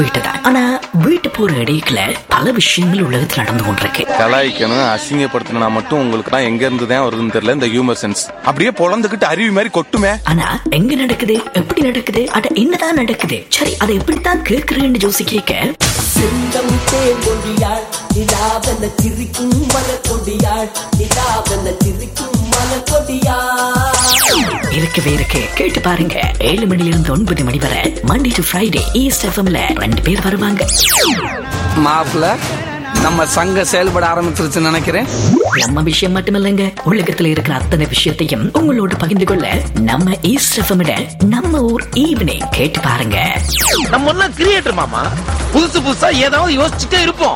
வீட்டுதான் ஆனா வீட்டு போற இடையில பல விஷயங்கள் உலகத்தில் நடந்து கொண்டிருக்கு கலாய்க்கணும் அசிங்கப்படுத்தணும்னா மட்டும் உங்களுக்கு தான் எங்க இருந்து தான் வருதுன்னு தெரியல இந்த ஹியூமர் சென்ஸ் அப்படியே பொழந்துகிட்டு அருவி மாதிரி கொட்டுமே ஆனா எங்க நடக்குது எப்படி நடக்குது அட என்னதான் நடக்குது சரி அதை எப்படித்தான் கேக்குறேன்னு ஜோசி கேட்க செந்தம் தேங்கொடியாள் நிலாவென சிரிக்கும் மலர்கொடியாள் நிலாவென சிரிக்கும் மலர்கொடியாள் இருக்கவே இருக்கு கேட்டு பாருங்க ஏழு மணில இருந்து ஒன்பது மணி வரை மண்டே டு ஃப்ரைடே ஈஸ்ட் எஃப்எம்ல ரெண்டு பேர் வருவாங்க மாப்பிள்ள நம்ம சங்கம் செயல்பட ஆரம்பிச்சிருச்சுன்னு நினைக்கிறேன் நம்ம விஷயம் மட்டுமில்லைங்க உலகத்துல இருக்கிற அத்தனை விஷயத்தையும் உங்களோட பகிர்ந்து கொள்ள நம்ம ஈஸ்ட் எஃப்எம் நம்ம ஊர் ஈவினிங் கேட்டு பாருங்க நம்ம எல்லாம் கிரியேட்டர் மாமா புதுசு புதுசா ஏதாவது யோசிச்சுட்டே இருப்போம்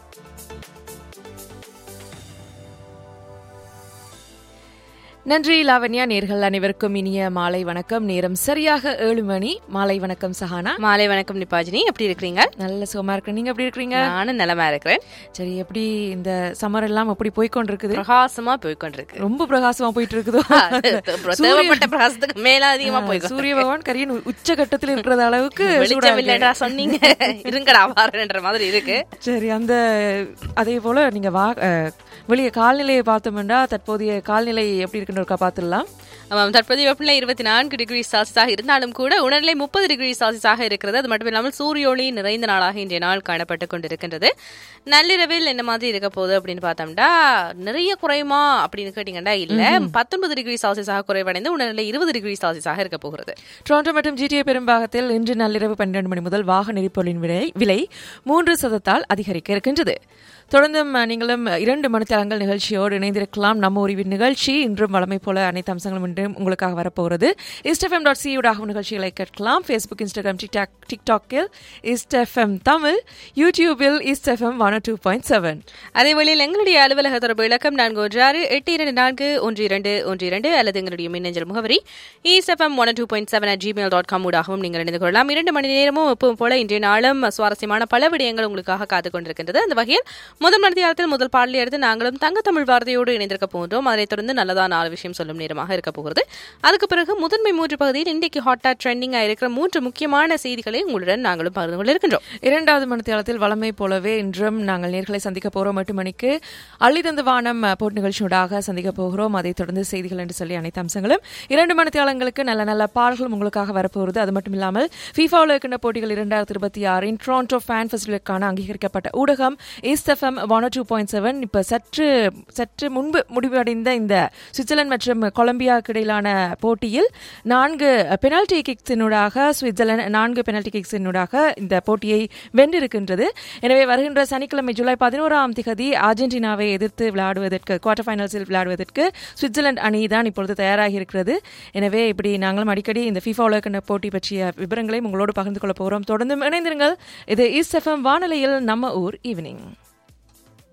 நன்றி லாவண்யா நேர்கள் அனைவருக்கும் இனிய மாலை வணக்கம் நேரம் சரியாக ஏழு மணி மாலை வணக்கம் சஹானா மாலை வணக்கம் நிபாஜினி எப்படி இருக்கிறீங்க நல்ல சுகமா இருக்கிறேன் நீங்க எப்படி இருக்கிறீங்க நானும் நலமா இருக்கிறேன் சரி எப்படி இந்த சம்மர் எல்லாம் எப்படி போய்க்கொண்டிருக்குது பிரகாசமா போய்கொண்டிருக்கு ரொம்ப பிரகாசமா போயிட்டு இருக்குதோ அது தேவைப்பட்ட பிரகாசத்துக்கு மேல அதிகமா போய் சூரிய பகவான் கரியன் உச்சகட்டத்தில் இருக்கிற அளவுக்கு சூடா வெளிச்சம் இருக்கு. இல்லடா சொன்னீங்க இருங்கடா வாரன்ற மாதிரி இருக்கு சரி அந்த அதே போல நீங்க வா அஹ், வெளியே கால்நிலையை பார்த்தோம்னா தற்போதைய கால்நிலை எப்படி இருக்குன்னு இருக்கா பார்த்துடலாம் ஆமாம் தற்போதைய வெப்பநிலை இருபத்தி நான்கு டிகிரி செல்சியஸாக இருந்தாலும் கூட உணர்நிலை முப்பது டிகிரி செல்சியஸாக இருக்கிறது அது மட்டும் இல்லாமல் சூரிய ஒளி நிறைந்த நாளாக இன்றைய நாள் காணப்பட்டு கொண்டிருக்கின்றது நள்ளிரவில் என்ன மாதிரி இருக்க போகுது அப்படின்னு பார்த்தோம்னா நிறைய குறையுமா அப்படின்னு கேட்டீங்கன்னா இல்ல பத்தொன்பது டிகிரி செல்சியஸாக குறைவடைந்து உணர்நிலை இருபது டிகிரி செல்சியஸாக இருக்க போகிறது டொரண்டோ மற்றும் ஜிடிஏ பெரும்பாகத்தில் இன்று நள்ளிரவு பன்னிரண்டு மணி முதல் வாகன எரிபொருளின் விலை விலை மூன்று சதத்தால் அதிகரிக்க இருக்கின்றது தொடர்ந்தும் அஹ், நீங்களும் இரண்டு மணித்தளங்கள் நிகழ்ச்சியோடு இணைந்திருக்கலாம் நம்ம உரிவின் நிகழ்ச்சி இன்றும் வளமை போல அனைத்து அம்சங்களும் இன்றும் உங்களுக்காக வரப்போகிறது இஸ்டெஃப்எம் டாட் சியூடாகவும் நிகழ்ச்சிகளை கேட்கலாம் ஃபேஸ்புக் இன்ஸ்டாகிராம் டிக்டாக் டிக்டாக்கில் இஸ்டெஃப்எம் தமிழ் யூடியூபில் East FM one two point seven அதேவேளையில் எங்களுடைய அலுவலக தொடர்பு இலக்கம் நான்கு ஒன்று ஆறு எட்டு இரண்டு நான்கு ஒன்று இரண்டு ஒன்று இரண்டு அல்லது எங்களுடைய மின்னஞ்சல் முகவரி E S F M one two point seven Gmail dot com ஊடாகவும் நீங்கள் இணைந்து கொள்ளலாம் இரண்டு மணி நேரமும் எப்பவும் போல இன்றைய நாளும் சுவாரஸ்யமான பல விடயங்கள் உங்களுக்காக காத்துக் கொண்டிருக்கின்றது அந்த வகையில் முதல் மணித்தியாலத்தில் முதல் பாடலை எடுத்து நாங்களும் தங்க தமிழ் வார்த்தையோடு இணைந்திருக்க போன்றோம் அதைத் தொடர்ந்து நல்லதா நாலு விஷயம் சொல்லும் நேரமாக இருக்க போகிறது அதுக்கு பிறகு முதன்மை மூன்று பகுதியில் இன்றைக்கு ஹாட்டா ட்ரெண்டிங்காக இருக்கிற மூன்று முக்கியமான செய்திகளை உங்களுடன் நாங்களும் பகிர்ந்து கொள்ள இருக்கின்றோம் இரண்டாவது மணித்தியாலத்தில் வளமை போலவே இன்றும் நாங்கள் நேர்களை சந்திக்க போகிறோம் எட்டு மணிக்கு அள்ளிதந்து வானம் அஹ், போட் நிகழ்ச்சியோடாக சந்திக்க போகிறோம் அதைத் தொடர்ந்து செய்திகள் என்று சொல்லி அனைத்து அம்சங்களும் இரண்டு மணித்தியாலங்களுக்கு நல்ல நல்ல பாடல்களும் உங்களுக்காக வரப்போகிறது அது மட்டும் இல்லாமல் ஃபீஃபாவில் இருக்கின்ற போட்டிகள் இரண்டாயிரத்தி இருபத்தி ஆறின் டொரண்டோ ஃபேன் ஃபெஸ்டிவலுக்கான அங்கீகரிக்கப்பட்ட ஊடகம் East FM one two point seven இப்போ சற்று சற்று முன்பு முடிவடைந்த இந்த சுவிட்சர்லாந்து மற்றும் கொலம்பியாவுக்கு இடையிலான போட்டியில் நான்கு பெனால்டி கிக்ஸினூடாக சுவிட்சர்லாந்து நான்கு பெனால்டி கிக்ஸினூடாக இந்த போட்டியை வென்றிருக்கின்றது எனவே வருகின்ற சனிக்கிழமை ஜூலை பதினோராம் திகதி அர்ஜென்டினாவை எதிர்த்து விளையாடுவதற்கு குவார்டர் ஃபைனல்ஸில் விளையாடுவதற்கு சுவிட்சர்லாந்து அணி தான் இப்பொழுது தயாராகி இருக்கிறது எனவே இப்படி நாங்களும் அடிக்கடி இந்த FIFA உலகக்கிண்ண போட்டி பற்றிய விவரங்களை உங்களோடு பகிர்ந்து கொள்ள போகிறோம் தொடர்ந்து இணைந்திருங்கள் இது ஈஸ்ட் எஃப்எம் வானொலியில் நம்ம ஊர் ஈவினிங்